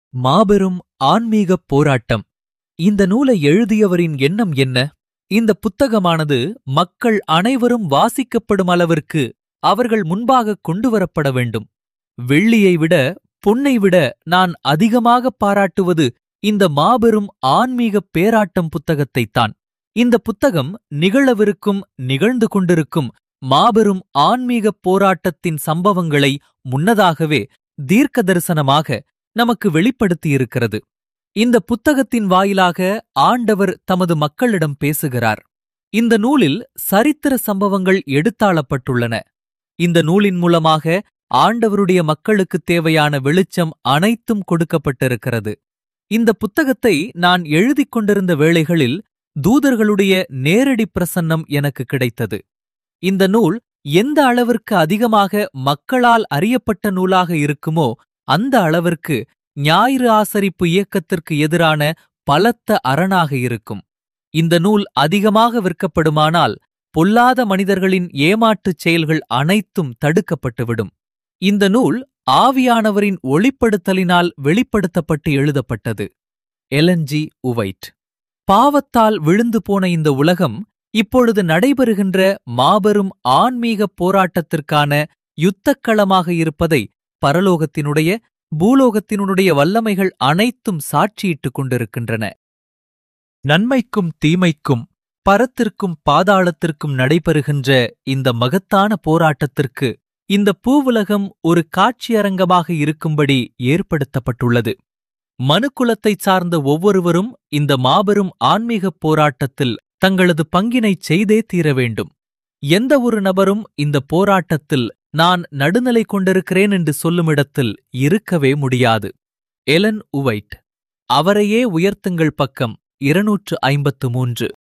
மாபெரும் ஆன்மீகப் போராட்டம் இந்த நூலை எழுதியவரின் எண்ணம் என்ன இந்த புத்தகமானது மக்கள் அனைவரும் வாசிக்கப்படும் அளவிற்கு அவர்கள் முன்பாக கொண்டுவரப்பட வேண்டும் வெள்ளியை விட பொன்னை விட நான் அதிகமாக பாராட்டுவது இந்த மாபெரும் ஆன்மீகப் பேராட்டம் புத்தகத்தைத்தான் இந்த புத்தகம் நிகழவிருக்கும் நிகழ்ந்து கொண்டிருக்கும் மாபெரும் ஆன்மீகப் போராட்டத்தின் சம்பவங்களை முன்னதாகவே தீர்க்க தரிசனமாக நமக்கு வெளிப்படுத்தியிருக்கிறது இந்த புத்தகத்தின் வாயிலாக ஆண்டவர் தமது மக்களிடம் பேசுகிறார் இந்த நூலில் சரித்திர சம்பவங்கள் எடுத்தாளப்பட்டுள்ளன இந்த நூலின் மூலமாக ஆண்டவருடைய மக்களுக்குத் தேவையான வெளிச்சம் அனைத்தும் கொடுக்கப்பட்டிருக்கிறது இந்த புத்தகத்தை நான் எழுதிக் கொண்டிருந்த வேளைகளில் தூதர்களுடைய நேரடி பிரசன்னம் எனக்கு கிடைத்தது இந்த நூல் எந்த அளவிற்கு அதிகமாக மக்களால் அறியப்பட்ட நூலாக இருக்குமோ அந்த அளவிற்கு ஞாயிறு ஆசரிப்பு இயக்கத்திற்கு எதிரான பலத்த அரணாக இருக்கும் இந்த நூல் அதிகமாக விற்கப்படுமானால் பொல்லாத மனிதர்களின் ஏமாற்றுச் செயல்கள் அனைத்தும் தடுக்கப்பட்டுவிடும் இந்த நூல் ஆவியானவரின் ஒளிப்படுத்தலினால் வெளிப்படுத்தப்பட்டு எழுதப்பட்டது எலன்ஜி உவைட் பாவத்தால் விழுந்து போன இந்த உலகம் இப்பொழுது நடைபெறுகின்ற மாபெரும் ஆன்மீகப் போராட்டத்திற்கான யுத்தக்களமாக இருப்பதை பரலோகத்தினுடைய பூலோகத்தினுடைய வல்லமைகள் அனைத்தும் சாட்சியிட்டுக் கொண்டிருக்கின்றன நன்மைக்கும் தீமைக்கும் பரத்திற்கும் பாதாளத்திற்கும் நடைபெறுகின்ற இந்த மகத்தான போராட்டத்திற்கு இந்த பூவுலகம் ஒரு காட்சியரங்கமாக இருக்கும்படி ஏற்படுத்தப்பட்டுள்ளது மனுக்குலத்தைச் சார்ந்த ஒவ்வொருவரும் இந்த மாபெரும் ஆன்மீகப் போராட்டத்தில் தங்களது பங்கினைச் செய்தே தீர வேண்டும் எந்த ஒரு நபரும் இந்த போராட்டத்தில் நான் நடுநிலை கொண்டிருக்கிறேன் என்று சொல்லுமிடத்தில் இருக்கவே முடியாது எலன் உவைட் அவரையே உயர்த்துங்கள் பக்கம் இருநூற்று ஐம்பத்து மூன்று